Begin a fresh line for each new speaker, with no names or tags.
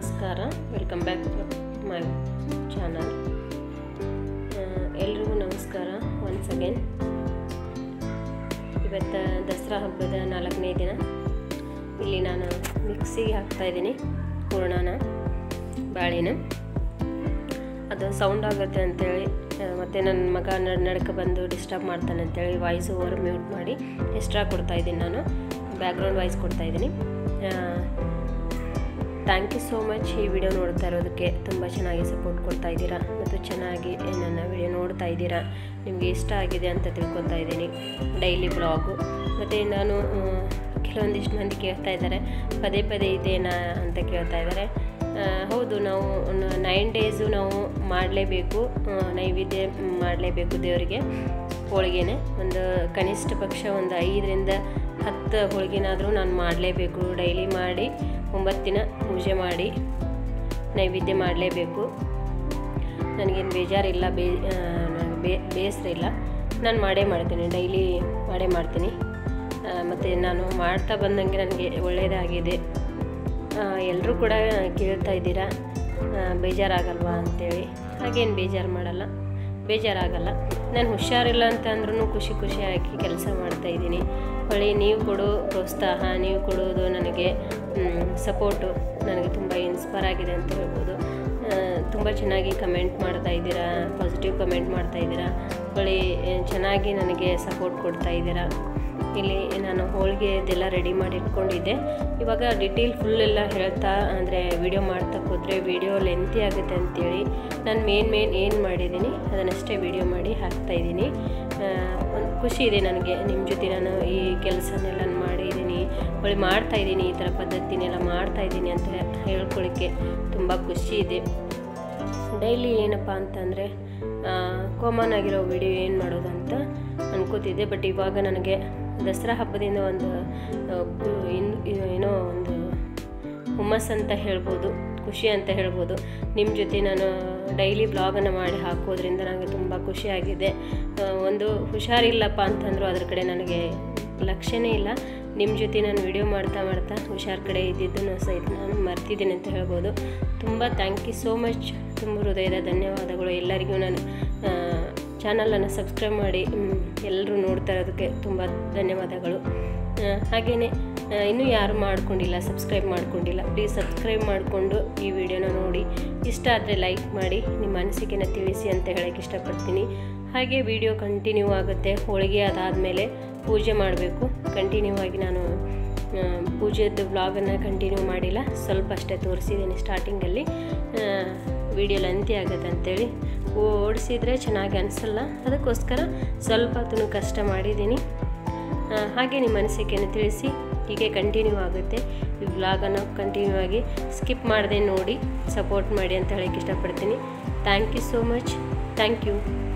ನಮಸ್ಕಾರ welcome back to my channel ಎಲ್ರಿಗೂ ನಮಸ್ಕಾರ ಒನ್ಸ್ ಅಗೇನ್ ಇವತ್ತು ದಸರಾ ಹಬ್ಬದ ನಾಲ್ಕನೇ ದಿನ ಇಲ್ಲಿ ನಾನು ಮಿಕ್ಸಿಗೆ ಹಾಕ್ತಾಯಿದ್ದೀನಿ ಹೂರಣನ ಬಾಳೆನ ಅದು ಸೌಂಡ್ ಆಗುತ್ತೆ ಅಂತೇಳಿ ಆ, ಮತ್ತು ನನ್ನ ಮಗ ನಡ್ ನಡ್ಕ ಬಂದು ಡಿಸ್ಟರ್ಬ್ ಮಾಡ್ತಾನೆ ಅಂತೇಳಿ ವಾಯ್ಸ್ ಓವರ್ ಮ್ಯೂಟ್ ಮಾಡಿ ಎಕ್ಸ್ಟ್ರಾ ಕೊಡ್ತಾಯಿದ್ದೀನಿ ನಾನು ಬ್ಯಾಕ್ಗ್ರೌಂಡ್ ವಾಯ್ಸ್ ಕೊಡ್ತಾಯಿದ್ದೀನಿ ಥ್ಯಾಂಕ್ ಯು ಸೋ ಮಚ್ ಈ ವಿಡಿಯೋ ನೋಡ್ತಾ ಇರೋದಕ್ಕೆ ತುಂಬ ಚೆನ್ನಾಗಿ ಸಪೋರ್ಟ್ ಕೊಡ್ತಾ ಇದ್ದೀರಾ ಮತ್ತು ಚೆನ್ನಾಗಿ ನನ್ನ ವಿಡಿಯೋ ನೋಡ್ತಾ ಇದ್ದೀರಾ ನಿಮಗೆ ಇಷ್ಟ ಆಗಿದೆ ಅಂತ ತಿಳ್ಕೊತಾ ಇದ್ದೀನಿ ಡೈಲಿ ಬ್ಲಾಗು ಮತ್ತು ನಾನು ಆ, ಕೆಲವೊಂದಿಷ್ಟು ಮಂದಿ ಕೇಳ್ತಾ ಇದ್ದಾರೆ ಪದೇ ಪದೇ ಇದೇನಾ ಅಂತ ಕೇಳ್ತಾ ಇದ್ದಾರೆ ಆ, ಹೌದು ನಾವು ನೈನ್ ಡೇಸು ನಾವು ಮಾಡಲೇಬೇಕು ನೈವೇದ್ಯ ಮಾಡಲೇಬೇಕು ದೇವರಿಗೆ ಹೋಳಿಗೆನೆ ಒಂದು ಕನಿಷ್ಠ ಪಕ್ಷ ಒಂದು ಐದರಿಂದ ಹತ್ತು ಹೋಳಿಗೆನಾದರೂ ನಾನು ಮಾಡಲೇಬೇಕು ಡೈಲಿ ಮಾಡಿ ಒಂಬತ್ತು ದಿನ ಪೂಜೆ ಮಾಡಿ ನೈವೇದ್ಯ ಮಾಡಲೇಬೇಕು ನನಗೇನು ಬೇಜಾರಿಲ್ಲ ಬೇ ಆ, ನನಗೆ ಬೇ ಬೇಸರ ಇಲ್ಲ ನಾನು ಮಾಡೇ ಮಾಡ್ತೀನಿ ಡೈಲಿ ಮಾಡೇ ಮಾಡ್ತೀನಿ ಮತ್ತು ನಾನು ಮಾಡ್ತಾ ಬಂದಂಗೆ ನನಗೆ ಒಳ್ಳೆಯದಾಗಿದೆ ಎಲ್ಲರೂ ಕೂಡ ಕೇಳ್ತಾ ಇದ್ದೀರಾ ಆ, ಬೇಜಾರಾಗಲ್ವಾ ಅಂತೇಳಿ ಹಾಗೇನು ಬೇಜಾರು ಮಾಡಲ್ಲ ಬೇಜಾರಾಗಲ್ಲ ನಾನು ಹುಷಾರಿಲ್ಲ ಅಂತ ಅಂದ್ರೂ ಖುಷಿ ಖುಷಿಯಾಗಿ ಕೆಲಸ ಮಾಡ್ತಾಯಿದ್ದೀನಿ ಹೊಳ್ಳಿ ನೀವು ಕೊಡೋ ಪ್ರೋತ್ಸಾಹ ನೀವು ಕೊಡೋದು ನನಗೆ ಸಪೋರ್ಟು ನನಗೆ ತುಂಬ ಇನ್ಸ್ಪೈರ್ ಆಗಿದೆ ಅಂತ ಹೇಳ್ಬೋದು ತುಂಬ ಚೆನ್ನಾಗಿ ಕಮೆಂಟ್ ಮಾಡ್ತಾ ಇದ್ದೀರಾ ಪಾಸಿಟಿವ್ ಕಮೆಂಟ್ ಮಾಡ್ತಾ ಇದ್ದೀರಾ ಹೊಳ್ಳಿ ಆ, ಚೆನ್ನಾಗಿ ನನಗೆ ಸಪೋರ್ಟ್ ಕೊಡ್ತಾ ಇದ್ದೀರಾ ಇಲ್ಲಿ ನಾನು ಹೋಳಿಗೆದೆಲ್ಲ ರೆಡಿ ಮಾಡಿ ಇಟ್ಕೊಂಡಿದ್ದೆ ಇವಾಗ ಡಿಟೇಲ್ ಫುಲ್ ಎಲ್ಲ ಹೇಳ್ತಾ ಅಂದರೆ ವಿಡಿಯೋ ಮಾಡ್ತಾ ಹೋದರೆ ವಿಡಿಯೋ ಲೆಂತಿ ಆಗುತ್ತೆ ಅಂತೇಳಿ ನಾನು ಮೇನ್ ಮೇನ್ ಏನು ಮಾಡಿದ್ದೀನಿ ಅದನ್ನಷ್ಟೇ ವಿಡಿಯೋ ಮಾಡಿ ಹಾಕ್ತಾಯಿದ್ದೀನಿ ಒಂದು ಖುಷಿ ಇದೆ ನನಗೆ ನಿಮ್ಮ ಜೊತೆ ನಾನು ಈ ಕೆಲಸನೆಲ್ಲ ಮಾಡಿದ್ದೀನಿ ಹೊಳ್ಳಿ ಮಾಡ್ತಾಯಿದ್ದೀನಿ ಈ ಥರ ಪದ್ಧತಿನೆಲ್ಲ ಮಾಡ್ತಾಯಿದ್ದೀನಿ ಅಂತ ಹೇಳ್ಕೊಳ್ಳಿಕ್ಕೆ ತುಂಬ ಖುಷಿ ಇದೆ ಡೈಲಿ ಏನಪ್ಪ ಅಂತಂದರೆ ಕಾಮನ್ ಆಗಿರೋ ವಿಡಿಯೋ ಏನು ಮಾಡೋದು ಅಂತ ಅನ್ಕೋತಿದ್ದೆ ಬಟ್ ಇವಾಗ ನನಗೆ ದಸರಾ ಹಬ್ಬದಿಂದ ಒಂದು ಆ, ಪು- ಇನ್- ಇ- ಏನೋ ಒಂದು ಹುಮ್ಮಸ್ ಅಂತ ಹೇಳ್ಬೋದು ಖುಷಿ ಅಂತ ಹೇಳ್ಬೋದು ನಿಮ್ಮ ಜೊತೆ ನಾನು ಡೈಲಿ ಬ್ಲಾಗನ್ನು ಮಾಡಿ ಹಾಕೋದ್ರಿಂದ ನನಗೆ ತುಂಬ ಖುಷಿಯಾಗಿದೆ ಆ, ಒಂದು ಹುಷಾರಿಲ್ಲಪ್ಪ ಅಂತಂದರೂ ಅದ್ರ ಕಡೆ ನನಗೆ ಲಕ್ಷ್ಯನೇ ಇಲ್ಲ ನಿಮ್ಮ ಜೊತೆ ನಾನು ವಿಡಿಯೋ ಮಾಡ್ತಾ ಮಾಡ್ತಾ ಹುಷಾರ್ ಕಡೆ ಇದ್ದಿದ್ದನ್ನು ಸಹಿತ ನಾನು ಮರ್ತಿದ್ದೀನಿ ಅಂತ ಹೇಳ್ಬೋದು ತುಂಬ ಥ್ಯಾಂಕ್ ಯು ಸೋ ಮಚ್ ತುಂಬ ಹೃದಯದ ಧನ್ಯವಾದಗಳು ಎಲ್ಲರಿಗೂ ನಾನು ಚಾನಲನ್ನು ಸಬ್ಸ್ಕ್ರೈಬ್ ಮಾಡಿ ಎಲ್ಲರೂ ನೋಡ್ತಾ ಇರೋದಕ್ಕೆ ತುಂಬ ಧನ್ಯವಾದಗಳು ಹಾಗೆಯೇ ಇನ್ನೂ ಯಾರು ಮಾಡ್ಕೊಂಡಿಲ್ಲ ಸಬ್ಸ್ಕ್ರೈಬ್ ಮಾಡ್ಕೊಂಡಿಲ್ಲ ಪ್ಲೀಸ್ ಸಬ್ಸ್ಕ್ರೈಬ್ ಮಾಡಿಕೊಂಡು ಈ ವಿಡಿಯೋನ ನೋಡಿ ಇಷ್ಟ ಆದರೆ ಲೈಕ್ ಮಾಡಿ ನಿಮ್ಮ ಅನಿಸಿಕೆನ ತಿಳಿಸಿ ಅಂತ ಹೇಳೋಕ್ಕೆ ಇಷ್ಟಪಡ್ತೀನಿ ಹಾಗೆ ವಿಡಿಯೋ ಕಂಟಿನ್ಯೂ ಆಗುತ್ತೆ ಹೋಳಿಗೆ ಅದಾದಮೇಲೆ ಪೂಜೆ ಮಾಡಬೇಕು ಕಂಟಿನ್ಯೂ ಆಗಿ ನಾನು ಆ, ಪೂಜೆದ್ದು ವ್ಲಾಗನ್ನು ಕಂಟಿನ್ಯೂ ಮಾಡಿಲ್ಲ ಸ್ವಲ್ಪ ಅಷ್ಟೇ ತೋರಿಸಿದ್ದೀನಿ ಸ್ಟಾರ್ಟಿಂಗಲ್ಲಿ ವಿಡಿಯೋ ಲೆಂತಿ ಆಗುತ್ತೆ ಅಂತೇಳಿ ಓಡಿಸಿದರೆ ಚೆನ್ನಾಗಿ ಅನಿಸಲ್ಲ ಅದಕ್ಕೋಸ್ಕರ ಸ್ವಲ್ಪ ಹೊತ್ತು ಕಷ್ಟ ಮಾಡಿದ್ದೀನಿ ಆ, ಹಾಗೆ ನಿಮ್ಮ ಅನಿಸಿಕೆಯನ್ನು ತಿಳಿಸಿ ಹೀಗೆ ಕಂಟಿನ್ಯೂ ಆಗುತ್ತೆ ಈ ವ್ಲಾಗನ್ನು ಕಂಟಿನ್ಯೂ ಆಗಿ ಸ್ಕಿಪ್ ಮಾಡದೆ ನೋಡಿ ಸಪೋರ್ಟ್ ಮಾಡಿ ಅಂತ ಹೇಳೋಕ್ಕೆ ಇಷ್ಟಪಡ್ತೀನಿ thank you so much thank you